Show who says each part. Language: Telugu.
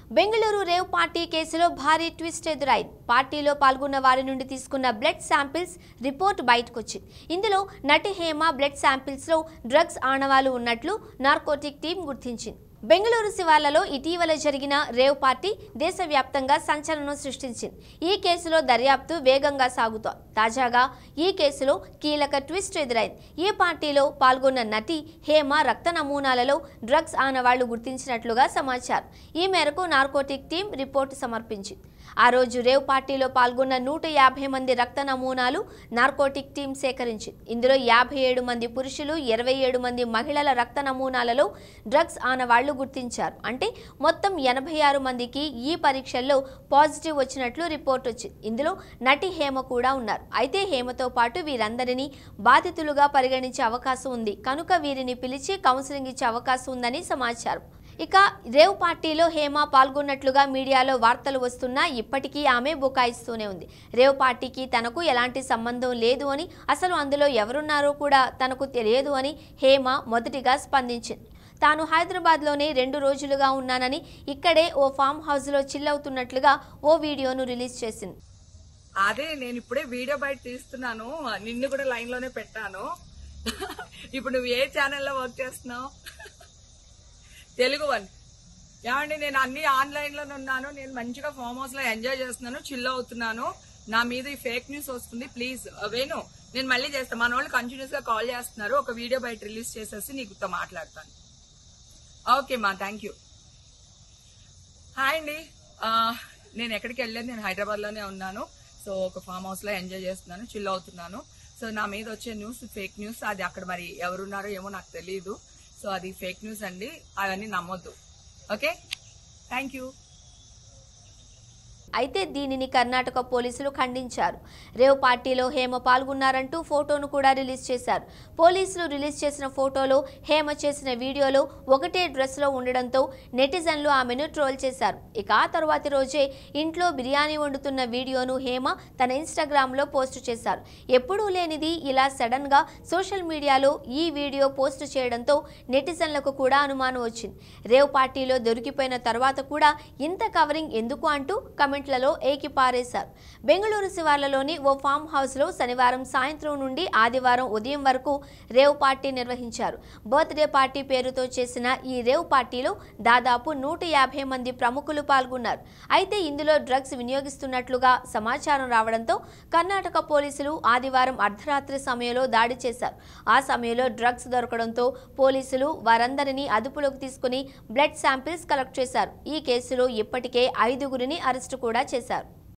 Speaker 1: బెంగళూరు రేవ్ పార్టీ కేసులో భారీ ట్విస్ట్ ఎదురైంది పార్టీలో పాల్గొన్న వారి నుండి తీసుకున్న బ్లడ్ శాంపిల్స్ రిపోర్ట్ బయటకొచ్చింది ఇందులో నటి హేమ బ్లడ్ శాంపిల్స్లో డ్రగ్స్ ఆనవాలు ఉన్నట్లు నార్కోటిక్ టీం గుర్తించింది బెంగళూరు శివార్లలో ఇటీవల జరిగిన రేవ్ పార్టీ దేశవ్యాప్తంగా సంచలనం సృష్టించింది ఈ కేసులో దర్యాప్తు వేగంగా సాగుతోంది తాజాగా ఈ కేసులో కీలక ట్విస్ట్ ఎదురైంది ఈ పార్టీలో పాల్గొన్న నటి హేమ రక్త నమూనాలలో డ్రగ్స్ ఆనవాళ్లు గుర్తించినట్లుగా సమాచారం ఈ మేరకు నార్కోటిక్ టీం రిపోర్టు సమర్పించింది ఆ రోజు రేవ్ పార్టీలో పాల్గొన్న నూట యాభై మంది రక్త నమూనాలు నార్కోటిక్ టీం సేకరించింది ఇందులో యాభై ఏడు మంది పురుషులు ఇరవై ఏడు మంది మహిళల రక్త నమూనాలలో డ్రగ్స్ ఆనవాళ్లు గుర్తించారు అంటే మొత్తం ఎనభై ఆరు మందికి ఈ పరీక్షల్లో పాజిటివ్ వచ్చినట్లు రిపోర్ట్ వచ్చింది ఇందులో నటి హేమ కూడా ఉన్నారు అయితే హేమతో పాటు వీరందరినీ బాధితులుగా పరిగణించే అవకాశం ఉంది కనుక వీరిని పిలిచి కౌన్సిలింగ్ ఇచ్చే అవకాశం ఉందని సమాచారం ఇక రేవ్ పార్టీలో హేమ పాల్గొన్నట్లుగా మీడియాలో వార్తలు వస్తున్నా ఇప్పటికీ ఆమె బుకాయిస్తూనే ఉంది రేవ్ పార్టీకి తనకు ఎలాంటి సంబంధం లేదు అని అసలు అందులో ఎవరున్నారో కూడా తనకు తెలియదు అని హేమ మొదటిగా స్పందించింది తాను హైదరాబాద్లోనే రెండు రోజులుగా ఉన్నానని ఇక్కడే ఓ ఫామ్ హౌస్లో చిల్లవుతున్నట్లుగా ఓ వీడియోను రిలీజ్ చేసింది
Speaker 2: అదే నేను ఇప్పుడే వీడియో బయట తీస్తున్నాను నిన్ను కూడా లైన్ లోనే పెట్టాను ఇప్పుడు నువ్వు ఏ ఛానల్లో వర్క్ చేస్తున్నావు తెలుగు వన్ ఏమండి నేను అన్ని ఆన్లైన్ లోనే ఉన్నాను నేను మంచిగా ఫామ్ హౌస్ లో ఎంజాయ్ చేస్తున్నాను చిల్ అవుతున్నాను నా మీద ఈ ఫేక్ న్యూస్ వస్తుంది ప్లీజ్ వేణు నేను మళ్ళీ చేస్తాను మన వాళ్ళు కంటిన్యూస్ గా కాల్ చేస్తున్నారు ఒక వీడియో బయట రిలీజ్ చేసేసి నీకుతో మాట్లాడతాను ఓకే మా థ్యాంక్ యూ హాయ్ అండి ఆ, నేను ఎక్కడికి వెళ్ళలేదు నేను హైదరాబాద్ లోనే ఉన్నాను సో ఒక ఫామ్ హౌస్ లో ఎంజాయ్ చేస్తున్నాను చిల్ అవుతున్నాను సో నా మీద వచ్చే న్యూస్ ఫేక్ న్యూస్ అది అక్కడ మరి ఎవరున్నారో ఏమో నాకు తెలియదు సో అది ఫేక్ న్యూస్ అండి అవన్నీ నమ్మొద్దు ఓకే థ్యాంక్ యూ
Speaker 1: అయితే దీనిని కర్ణాటక పోలీసులు ఖండించారు రేవ్ పార్టీలో హేమ పాల్గొన్నారంటూ ఫోటోను కూడా రిలీజ్ చేశారు పోలీసులు రిలీజ్ చేసిన ఫోటోలో హేమ చేసిన వీడియోలో ఒకటే డ్రెస్లో ఉండడంతో నెటిజన్లు ఆమెను ట్రోల్ చేశారు ఇక ఆ తర్వాతి రోజే ఇంట్లో బిర్యానీ వండుతున్న వీడియోను హేమ తన ఇన్స్టాగ్రామ్లో పోస్ట్ చేశారు ఎప్పుడూ లేనిది ఇలా సడన్గా సోషల్ మీడియాలో ఈ వీడియో పోస్ట్ చేయడంతో నెటిజన్లకు కూడా అనుమానం వచ్చింది రేవ్ పార్టీలో దొరికిపోయిన తర్వాత కూడా ఇంత కవరింగ్ ఎందుకు అంటూ కమెంట్లలో ఏకి పారేశారు బెంగళూరు శివార్లలోని ఓ ఫామ్ హౌస్లో శనివారం సాయంత్రం నుండి ఆదివారం ఉదయం వరకు రేవ్ పార్టీ నిర్వహించారు బర్త్డే పార్టీ పేరుతో చేసిన ఈ రేవ్ పార్టీలో దాదాపు నూట యాభై మంది ప్రముఖులు పాల్గొన్నారు అయితే ఇందులో డ్రగ్స్ వినియోగిస్తున్నట్లుగా సమాచారం రావడంతో కర్ణాటక పోలీసులు ఆదివారం అర్ధరాత్రి సమయంలో దాడి చేశారు ఆ సమయంలో డ్రగ్స్ దొరకడంతో పోలీసులు వారందరినీ అదుపులోకి తీసుకుని బ్లడ్ శాంపిల్స్ కలెక్ట్ చేశారు ఈ కేసులో ఇప్పటికే ఐదుగురిని అరెస్టు కూడా చేశారు